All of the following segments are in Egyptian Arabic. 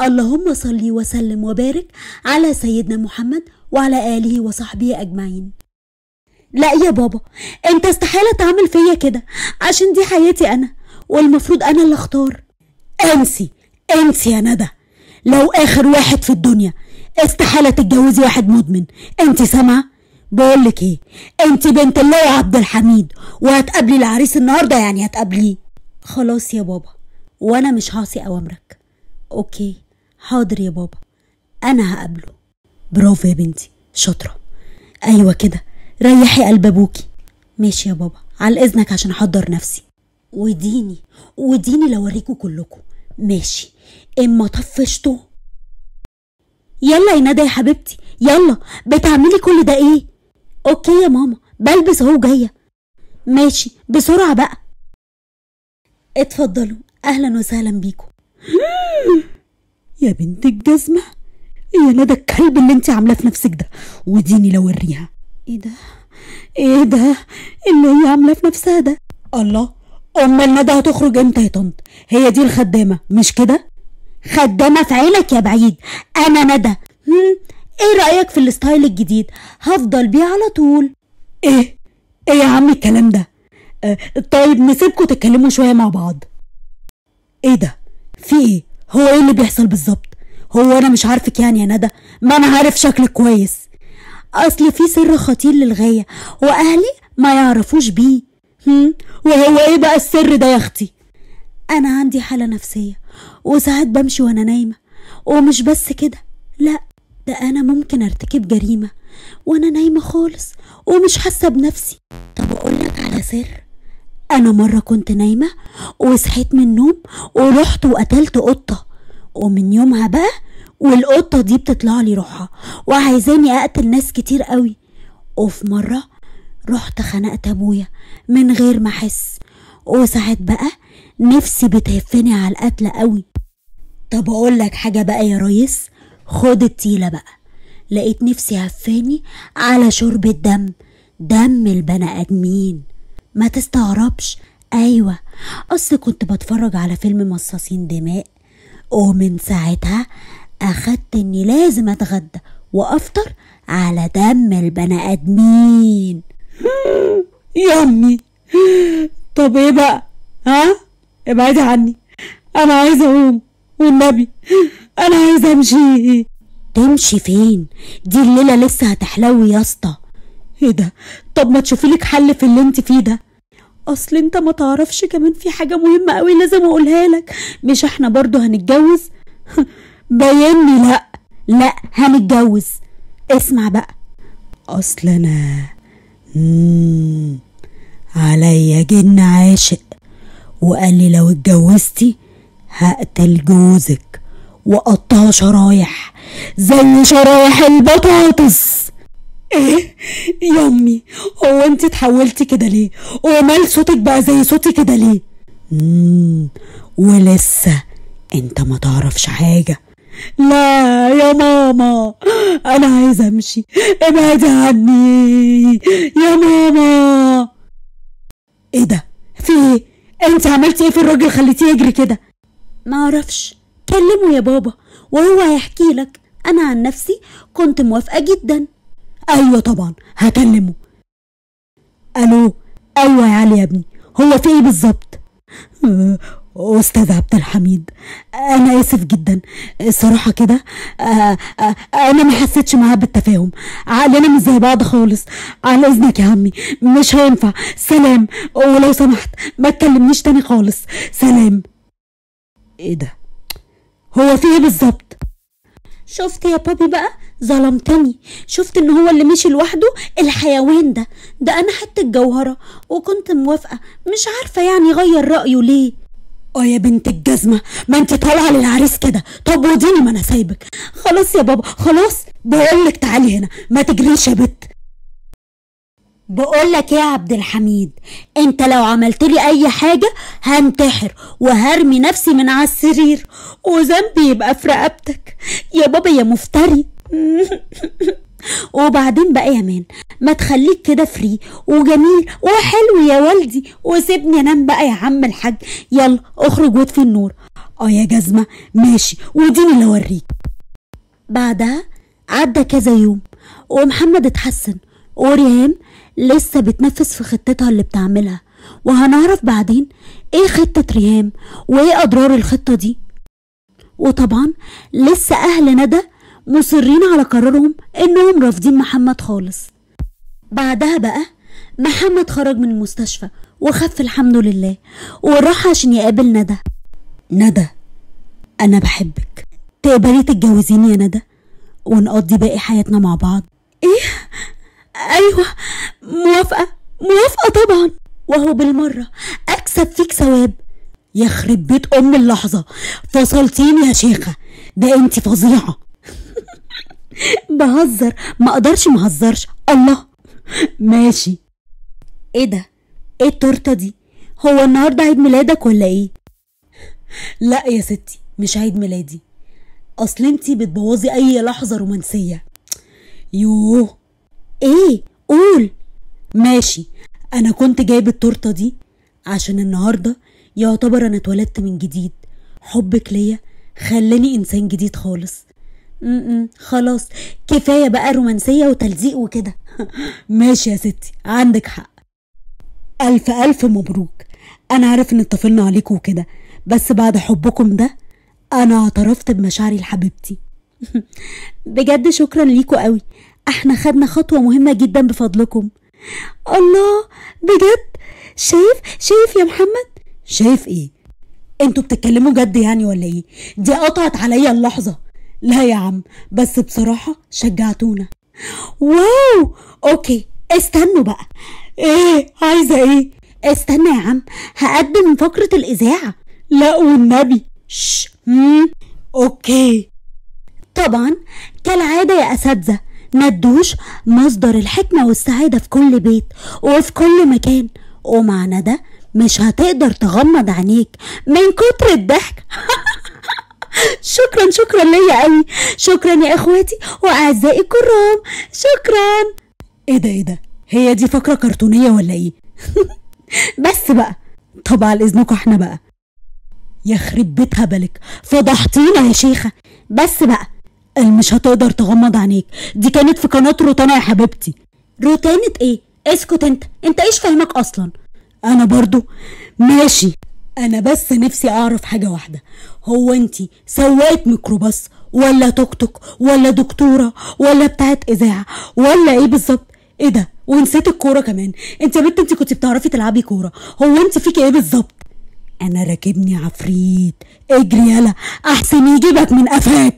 اللهم صل وسلم وبارك على سيدنا محمد وعلى آله وصحبه أجمعين لا يا بابا انت استحالة تعمل فيا كده عشان دي حياتي أنا والمفروض أنا اللي أختار انسي انسي يا ندى لو آخر واحد في الدنيا استحالة تتجوزي واحد مدمن انت سامعة بقولك ايه انت بنت الله عبد الحميد وهتقابلي العريس النهارده يعني هتقابليه خلاص يا بابا وأنا مش هعصي أوامرك أوكي حاضر يا بابا أنا هقابله برافو يا بنتي شاطرة أيوة كده ريحي قلب أبوكي ماشي يا بابا على إذنك عشان أحضر نفسي وديني وديني لو أوريكوا كلكم ماشي إما طفشتوا يلا يا ندى يا حبيبتي يلا بتعملي كل ده ايه اوكي يا ماما بلبس اهو جايه ماشي بسرعه بقى اتفضلوا اهلا وسهلا بيكم يا بنت الجزمة يا ندى الكلب اللي انت عاملاه في نفسك ده وديني لو اوريها ايه ده ايه ده اللي هي عاملاه في نفسها ده الله امال ندى هتخرج امتى يا طنط هي دي الخدامة مش كده خدامه في عينك يا بعيد انا ندى هم، ايه رايك في الستايل الجديد هفضل بيه على طول ايه ايه يا عم الكلام ده آه طيب نسيبكم تتكلموا شوية مع بعض ايه ده في ايه هو ايه اللي بيحصل بالظبط هو انا مش عارفك يعني يا ندى ما انا عارف شكلك كويس اصل في سر خطير للغايه واهلي ما يعرفوش بيه هم وهو ايه بقى السر ده يا اختي انا عندي حاله نفسيه وساعات بمشي وانا نايمه ومش بس كده لا ده انا ممكن ارتكب جريمه وانا نايمه خالص ومش حاسه بنفسي طب اقول لك على سر انا مره كنت نايمه وصحيت من النوم ورحت وقتلت قطه ومن يومها بقى والقطه دي بتطلع لي روحها وعايزاني اقتل ناس كتير قوي وفي مره رحت خنقت ابويا من غير ما احس وساعات بقى نفسي بتهفني على القتل قوي طب اقول لك حاجه بقى يا ريس خد التيله بقى لقيت نفسي هفاني على شرب الدم دم البني ادمين ما تستغربش ايوه اصل كنت بتفرج على فيلم مصاصين دماء ومن ساعتها اخدت اني لازم اتغدى وافطر على دم البني ادمين يا امي طب ايه بقى ها ابعدي عني انا عايزه اقوم والنبي انا عايزه امشي تمشي فين دي الليله لسه هتحلوي يا اسطى ايه ده طب ما تشوفي لك حل في اللي انت فيه ده اصل انت ما تعرفش كمان في حاجه مهمه قوي لازم اقولها لك مش احنا برضو هنتجوز باينني لا لا هنتجوز اسمع بقى اصل انا مم. عليا جن عاشق وقال لي لو اتجوزتي هقتل جوزك وقطعه شرايح زي شرايح البطاطس ايه يا امي هو انت اتحولتي كده ليه ومال صوتك بقى زي صوتي كده ليه مم. ولسه انت ما تعرفش حاجه لا يا ماما انا عايزه امشي ابعدي عني يا ماما ايه ده في ايه انت عملتي ايه في الراجل خليتيه يجري كده ما اعرفش كلمه يا بابا وهو هيحكي لك انا عن نفسي كنت موافقه جدا ايوه طبعا هكلمه الو ايوه يا علي يا ابني هو في ايه بالظبط آه، استاذ عبد الحميد انا اسف جدا الصراحه كده آه، آه، انا ما حسيتش معاه بالتفاهم عقلنا مش زي بعض خالص على اذنك يا عمي مش هينفع سلام ولو سمحت ما تكلمنيش تاني خالص سلام ايه ده هو في ايه بالظبط شفت يا بابي بقى ظلمتني شفت ان هو اللي مشي لوحده الحيوان ده ده انا حته جوهره وكنت موافقه مش عارفه يعني غير رايه ليه اه يا بنت الجزمة ما انت طالعة للعريس كده طب وديني ما انا سايبك خلاص يا بابا خلاص بقولك تعالي هنا ما تجريش يا بت بقول لك ايه يا عبد الحميد انت لو عملت لي اي حاجه هنتحر وهرمي نفسي من على السرير وذنبي يبقى في رقبتك يا بابا يا مفتري وبعدين بقى يا مان ما تخليك كده فري وجميل وحلو يا والدي وسيبني انام بقى يا عم الحاج يلا اخرج واطفي النور اه يا جزمة ماشي وديني اللي اوريك بعدها عدى كذا يوم ومحمد اتحسن وريهام لسه بتنفذ في خطتها اللي بتعملها وهنعرف بعدين ايه خطة ريهام وايه اضرار الخطة دي وطبعا لسه اهل ندى مصرين على قرارهم انهم رافضين محمد خالص بعدها بقى محمد خرج من المستشفى وخف الحمد لله وراح عشان يقابل ندى ندى انا بحبك تقبلي تتجوزيني يا ندى ونقضي باقي حياتنا مع بعض ايه ايوه موافقه موافقه طبعا وهو بالمره اكسب فيك ثواب يخرب بيت ام اللحظه فصلتيني يا شيخه ده انت فظيعه بهزر ما اقدرش مهزرش الله ماشي ايه ده ايه التورته دي هو النهارده عيد ميلادك ولا ايه لا يا ستي مش عيد ميلادي اصل انتي بتبوظي اي لحظه رومانسيه يوه ايه قول ماشي انا كنت جايب التورته دي عشان النهارده يعتبر انا اتولدت من جديد حبك ليا خلاني انسان جديد خالص م-م. خلاص كفايه بقى رومانسيه وتلزيق وكده ماشي يا ستي عندك حق الف الف مبروك انا عارف ان اتطفلنا عليكم وكده بس بعد حبكم ده انا اعترفت بمشاعري لحبيبتي بجد شكرا ليكوا قوي احنا خدنا خطوه مهمه جدا بفضلكم الله بجد شايف شايف يا محمد شايف ايه انتوا بتتكلموا جد يعني ولا ايه دي قطعت عليا اللحظه لا يا عم بس بصراحه شجعتونا واو اوكي استنوا بقى ايه عايزه ايه استنى يا عم هقدم فقره الاذاعه لا والنبي شش مم. اوكي طبعا كالعاده يا اساتذه ندوش مصدر الحكمه والسعاده في كل بيت وفي كل مكان ومع ندى مش هتقدر تغمض عينيك من كتر الضحك شكرا شكرا ليا قوي شكرا يا اخواتي واعزائي الكرام شكرا ايه ده ايه ده هي دي فقره كرتونيه ولا ايه بس بقى طب على اذنكم احنا بقى يخرب بيت هبلك فضحتينا يا شيخه بس بقى مش هتقدر تغمض عينيك دي كانت في قناه روتانا يا حبيبتي روتانة ايه اسكت انت انت ايش فاهمك اصلا انا برضو ماشي انا بس نفسي اعرف حاجه واحده هو انتي سواقه ميكروباص ولا توك توك ولا دكتوره ولا بتاعت اذاعه ولا ايه بالظبط ايه ده ونسيت الكوره كمان انت يا بنت انت كنت بتعرفي تلعبي كوره هو انت فيكي ايه بالظبط انا راكبني عفريت اجري يلا احسن يجيبك من قفاك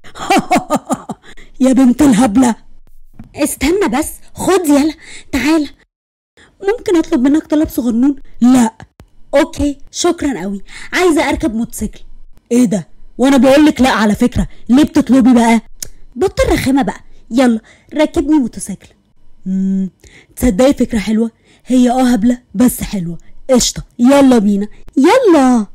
يا بنت الهبله استنى بس خد يلا تعالى ممكن اطلب منك طلب صغنون لا اوكي شكرا قوي عايزه اركب موتوسيكل ايه ده وانا بقول لك لا على فكره ليه بتطلبي بقى بطل رخامه بقى يلا ركبني موتوسيكل امم تصدقي فكره حلوه هي اه هبله بس حلوه قشطه يلا بينا يلا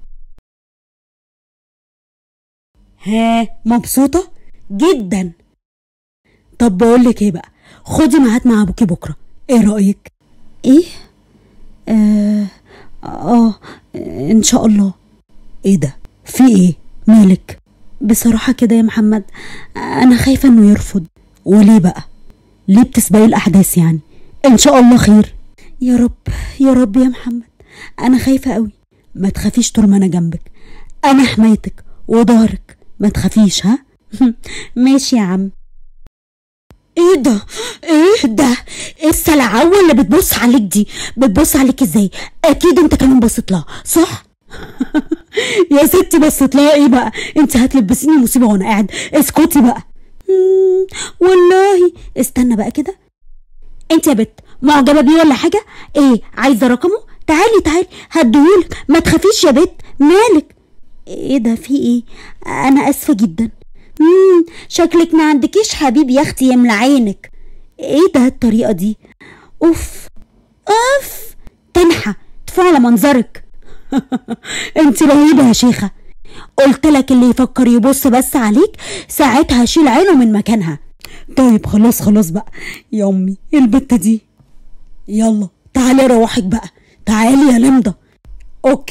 ها مبسوطه جدا طب بقول لك ايه بقى خدي ميعاد مع ابوكي بكره ايه رايك ايه آه اه ان شاء الله ايه ده في ايه مالك بصراحة كده يا محمد أنا خايفة إنه يرفض وليه بقى ليه بتسبقي الأحداث يعني إن شاء الله خير يا رب يا رب يا محمد أنا خايفة قوي ما تخافيش طول ما أنا جنبك أنا حمايتك وظهرك ما تخافيش ها ماشي يا عم ايه ده ايه ده ايه السلعوه اللي بتبص عليك دي بتبص عليك ازاي اكيد انت كمان بصيت لها صح يا ستي بصيت لها ايه بقى انت هتلبسيني مصيبه وانا قاعد اسكتي بقى مم، والله استنى بقى كده انت يا بت معجبه بيه ولا حاجه ايه عايزه رقمه تعالي تعالي هديهولك ما تخافيش يا بت مالك ايه ده في ايه انا اسفه جدا مم شكلك ما عندكيش حبيب يا اختي يملى عينك ايه ده الطريقه دي اوف اوف تنحى تفوق على منظرك انت رهيبه يا شيخه قلت لك اللي يفكر يبص بس عليك ساعتها شيل عينه من مكانها طيب خلاص خلاص بقى يا امي ايه البت دي يلا تعالي روحك بقى تعالي يا لمضه اوكي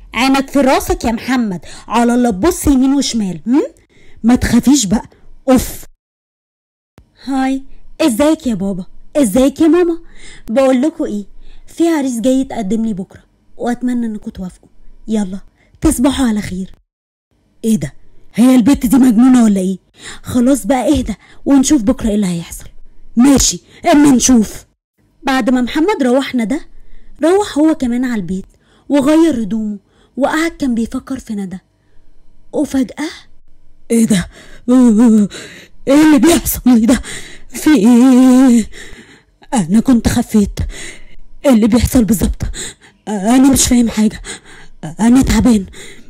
عينك في راسك يا محمد على الله تبص يمين وشمال هم؟ ما تخافيش بقى اوف هاي ازيك يا بابا ازيك يا ماما بقول لكم ايه في عريس جاي يتقدم لي بكره واتمنى انكم توافقوا يلا تصبحوا على خير ايه ده هي البت دي مجنونه ولا ايه خلاص بقى اهدى ونشوف بكره ايه اللي هيحصل ماشي اما نشوف بعد ما محمد روحنا ده روح هو كمان على البيت وغير هدومه وقعد كان بيفكر في ندى وفجأة ايه ده ايه اللي بيحصل لي ده في ايه انا كنت خفيت ايه اللي بيحصل بالظبط انا مش فاهم حاجه انا تعبان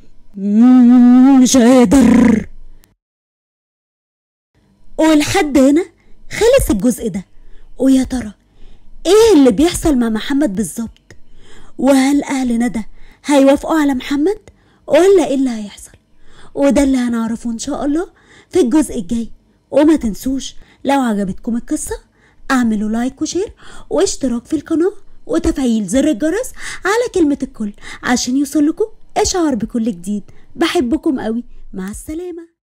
مش قادر ولحد هنا خلص الجزء ده ويا ترى ايه اللي بيحصل مع محمد بالظبط وهل اهل ندى هيوافقوا على محمد ولا ايه اللي هيحصل وده اللي هنعرفه ان شاء الله في الجزء الجاي وما تنسوش لو عجبتكم القصة اعملوا لايك وشير واشتراك في القناة وتفعيل زر الجرس على كلمة الكل عشان يوصلكم اشعار بكل جديد بحبكم قوي مع السلامه